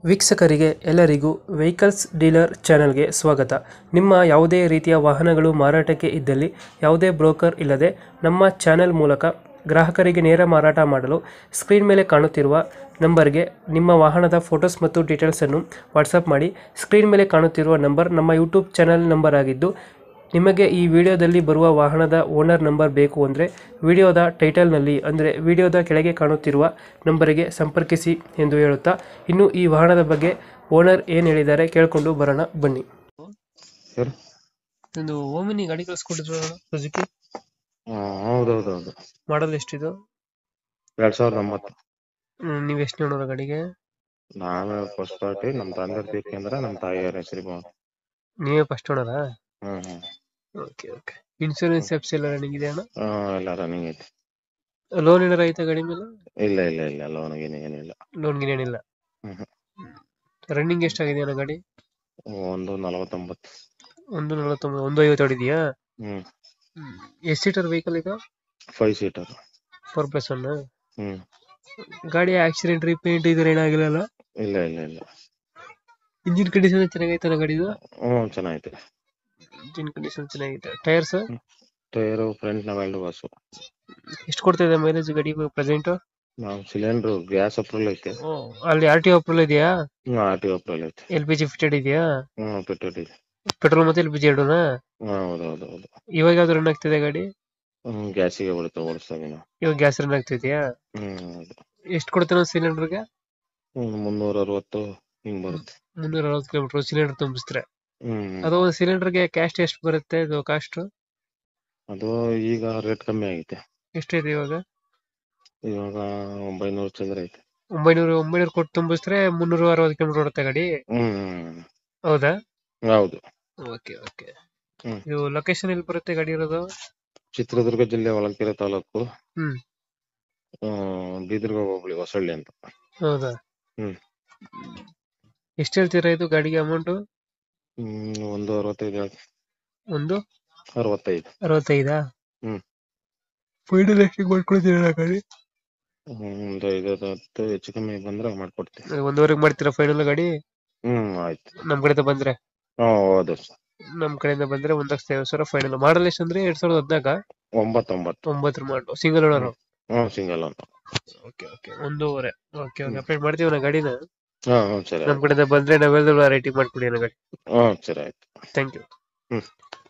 ವೀಕ್ಷಕರಿಗೆ ಎಲ್ಲರಿಗೂ vehicles dealer ಚಾನೆಲ್ಗೆ ಸ್ವಾಗತ ನಿಮ್ಮ ಯಾವುದೇ ರೀತಿಯ ವಾಹನಗಳು ಮಾರಾಟಕ್ಕೆ ಇದ್ದಲ್ಲಿ ಯಾವುದೇ ಬ್ರೋಕರ್ ಇಲ್ಲದೆ ನಮ್ಮ ಚಾನೆಲ್ ಮೂಲಕ ಗ್ರಾಹಕರಿಗೆ ನೇರ ಮಾರಾಟ ಮಾಡಲು ಸ್ಕ್ರೀನ್ ಮೇಲೆ ಕಾಣುತ್ತಿರುವ ನಂಬರ್ಗೆ ನಿಮ್ಮ ವಾಹನದ ಫೋಟೋಸ್ ಮತ್ತು ಡೀಟೇಲ್ಸನ್ನು ವಾಟ್ಸಪ್ ಮಾಡಿ ಸ್ಕ್ರೀನ್ ಮೇಲೆ ಕಾಣುತ್ತಿರುವ ನಂಬರ್ ನಮ್ಮ ಯೂಟ್ಯೂಬ್ ಚಾನೆಲ್ ನಂಬರ್ ಆಗಿದ್ದು ನಿಮಗೆ ಈ ವಿಡಿಯೋದಲ್ಲಿ ಬರುವ ವಾಹನದ ಓನರ್ ನಂಬರ್ ಬೇಕು ಅಂದರೆ ವಿಡಿಯೋದ ಟೈಟಲ್ನಲ್ಲಿ ಅಂದರೆ ವಿಡಿಯೋದ ಕೆಳಗೆ ಕಾಣುತ್ತಿರುವ ನಂಬರಿಗೆ ಸಂಪರ್ಕಿಸಿ ಎಂದು ಹೇಳುತ್ತಾ ಇನ್ನು ಈ ವಾಹನದ ಬಗ್ಗೆ ಓನರ್ ಏನು ಹೇಳಿದ್ದಾರೆ ಕೇಳಿಕೊಂಡು ಬರೋಣ ಬನ್ನಿ ಸರ್ ಒಂದು ಓಮಿನಿ ಗಾಡಿ ಕಳಿಸ್ಕೊಟ್ಟಿದ್ರು ಸುಜುಕಿ ಹೌದೌದೌದು ಮಾಡಲ್ ಎಷ್ಟಿದು ಎರಡ್ ಸಾವಿರದ ಒಂಬತ್ತು ನೀವು ಎಷ್ಟು ನೋಡೋರ ಗಾಡಿಗೆ ನಾವೇ ಫಸ್ಟ್ ಪಾರ್ಟಿ ನಮ್ ತಂದೆ ಬೇಕಂದ್ರೆ ನಮ್ ತಾಯಿಯವ್ರ ಹೆಸರಿಗೆ ನೀವೇ ಫಸ್ಟ್ ಓನರಾ ಹ್ಮ್ ಹ್ಮ್ ಓಕೆ ಓಕೆ ಇನ್ಶೂರೆನ್ಸ್ ಎಫ್ಸ್ ಎಲ್ಲ ರನ್ನಿಂಗ್ ಇದೆ ಅಣ್ಣ ಆ, ಎಲ್ಲ ರನ್ನಿಂಗ್ ಐತಿ ಲೋನ್ ಏನಾರ ಐತೆ ಗಾಡಿ ಮೇಲೆ ಇಲ್ಲ ಇಲ್ಲ ಇಲ್ಲ ಲೋನ್ ಗೀನ್ ಏನಿಲ್ಲ ಲೋನ್ ಗಿನ್ ಏನಿಲ್ಲ ಹ್ಮ್ ಹ್ಮ್. ರನ್ನಿಂಗ್ ಎಷ್ಟಾಗಿದೆ ಅಣ್ಣ ಗಾಡಿ ಒಂದು ನಲವತ್ತೊಂಬತ್ತು ಒಂದು ನಲವತ್ತೊಂಬತ್ತು ಒಂದು ಐವತ್ತು ಹೊಡಿದೆಯಾ ಹ್ಮ್ ಎಷ್ಟು ಸೀಟರ್ ವೆಹಿಕಲ್ ಇದು five seater four plus one ಹ್ಮ್ ಗಾಡಿ ಆಕ್ಸಿಡೆಂಟ್ ರಿಪೇಂಟ್ ಇದ್ರೆ ಏನಾಗಿಲ್ಲ ಇಲ್ಲ ಇಲ್ಲ ಇಲ್ಲ ಇಂಜಿನ್ ಕಂಡೀಷನ್ ಚೆನ್ನಾಗೈತಲ್ಲ ಗಾಡಿದು ಹ್ಮ್ ಚೆನ್ನಾಗೈತೆ ಇಂಜಿನ್ ಕಂಡೀಷನ್ ಚೆನ್ನಾಗಿದೆ ಟೈರ್ಸ್ ಟೈರು ಫ್ರಂಟ್ ನಾವೆಲ್ಡು ಬಸ್ಸು ಎಷ್ಟು ಕೊಡ್ತಾ ಇದೆ ಮೈಲೇಜ್ ಗಾಡಿ ಪ್ರೆಸೆಂಟ್ ನಾವು ಸಿಲಿಂಡರ್ ಗ್ಯಾಸ್ ಅಪ್ರೂವಲ್ ಐತೆ ಅಲ್ಲಿ ಆರ್ ಟಿ ಅಪ್ರೂವಲ್ ಇದೆಯಾ ಹ್ಮ್ ಆರ್ ಟಿ ಅಪ್ರೂವಲ್ ಐತೆ ಎಲ್ ಪಿ ಜಿ ಫಿಟೆಡ್ ಇದೆಯಾ ಹ್ಮ್ ಪೆಟ್ರೋಲ್ ಇದೆ ಪೆಟ್ರೋಲ್ ಮತ್ತೆ ಎಲ್ ಪಿ ಜಿ ಎರಡುನಾ ಹ್ಮ್ ಹೌದೌದು ಹೌದು ಇವಾಗ ಯಾವ್ದು ರನ್ ಆಗ್ತಿದೆ ಗಾಡಿ ಹ್ಮ್ ಗ್ಯಾಸಿಗೆ ಬಿಡುತ್ತೆ ಓಡಿಸ್ತಾವೆ ನಾವು ಇವಾಗ ಗ್ಯಾಸ್ ರನ್ ಆಗ್ತಿದ್ಯಾ ಹ್ಮ್ ಹೌದು ಎಷ್ಟು ಕೊಡ್ತಾನೆ ಸಿಲಿಂಡರ್ಗೆ ಹ್ಮ್ ಮುನ್ನೂರ ಅರವತ್ತು ಹಿಂಗ್ ಬರುತ್ತೆ ಮುನ್ನೂರ ಅರವತ್ತು ಕಿಲೋಮೀಟರ್ ಸಿಲಿಂಡರ್ ತುಂಬಿಸ್ತಾರೆ ಹ್ಮ್ ಅದು ಒಂದು ಸಿಲಿಂಡರ್ಗೆ ಕ್ಯಾಸ್ಟ್ ಎಷ್ಟು ಬರುತ್ತೆ ಇದು ಕಾಸ್ಟ್ ಅದು ಈಗ ರೇಟ್ ಕಮ್ಮಿ ಆಗೈತೆ ಎಷ್ಟಿದೆ ಇವಾಗ ಇವಾಗ ಒಂಬೈನೂರು ಚಿಲ್ಲರೆ ಐತೆ ಒಂಬೈನೂರು ಒಂಬೈನೂರು ಕೊಟ್ಟು ತುಂಬಿಸಿದ್ರೆ ಮುನ್ನೂರ ಅರವತ್ತು ಕಿಲೋಮೀಟರ್ ಓಡುತ್ತೆ ಗಾಡಿ ಹ್ಮ್ ಹೌದಾ ಹೌದು ಓಕೆ ಓಕೆ ಹ್ಮ್. ಇದು ಲೊಕೇಶನ್ ಎಲ್ಲಿ ಬರುತ್ತೆ ಗಾಡಿ ಇರೋದು ಚಿತ್ರದುರ್ಗ ಜಿಲ್ಲೆ ಹೊಳಲ್ಕೆರೆ ತಾಲೂಕು ಹ್ಮ್ ಆ, ಬೀದರ್ಗ ಹೋಬಳಿ ಹೊಸಳ್ಳಿ ಅಂತ ಹೌದಾ ಹ್ಮ್. ಎಷ್ಟು ಹೇಳ್ತೀರಾ ಇದು ಗಾಡಿಗೆ ಅಮೌಂಟ್ ಹ್ಮ್ ಒಂದು ಅರವತ್ತೈದು ಹೇಳ್- ಒಂದು ಅರವತ್ತೈದು ಅರವತ್ತೈದಾ ಹ್ಮ್. ಫೈನಲ್ ಎಷ್ಟಿಗೆ ಮಾಡ್ಕೊಡ್ತೀರಾ ಗಾಡಿ ಹ್ಮ್, ಒಂದು ಐದು ಹತ್ತು ಹೆಚ್ಚು ಕಮ್ಮಿ ಬಂದ್ರೆ ಮಾಡ್ಕೊಡ್ತೀವಿ ಒಂದುವರೆಗೆ ಮಾಡ್ತೀರಾ ಫೈನಲ್ ಗಾಡಿ ಹ್ಮ್ ಆಯ್ತು ನಮ್ ಕಡೆಯಿಂದ ಬಂದ್ರೆ ಹಾ ಹೌದು ಸರ್ ನಮ್ ಕಡೆಯಿಂದ ಬಂದ್ರೆ ಒಂದ್ ಲಕ್ಷದ ಐವತ್ತು ಸಾವಿರ ಫೈನಲ್ ಮಾಡಲ್ ಎಷ್ಟು ಅಂದ್ರೆ ಎರಡ್ ಸಾವಿರದ ಹದ್ನಾಲ್ಕ ಒಂಬತ್ತೊಂಬತ್ತು ಒಂಬತ್ತರ ಮಾಡಲು ಸಿಂಗಲ್ ಓನರ್ ಹ್ಮ್ ಸಿಂಗಲ್ ಅಂತ ಓಕೆ ಓಕೆ ಒಂದೂವರೆ ಓಕೆ ಓಕೆ ಅಪ್ಡೇಟ್ ಮಾಡ್ತೀವಿ ನಾ ಗಾಡಿನ ಹಾ ಹ್ಮ್ ಸರಿ ನಮ್ ಕಡೆಯಿಂದ ಬಂದ್ರೆ ನಾವೆಲ್ಲ ರೇಟಿಂಗ್ ಮಾಡ್ಕೊಡಿ ಅನ್ನೋ ಗಾಡಿ ಹ್ಮ್ ಸರಿ ಆಯ್ತು ಥ್ಯಾಂಕ್ ಯು ಹ್ಮ್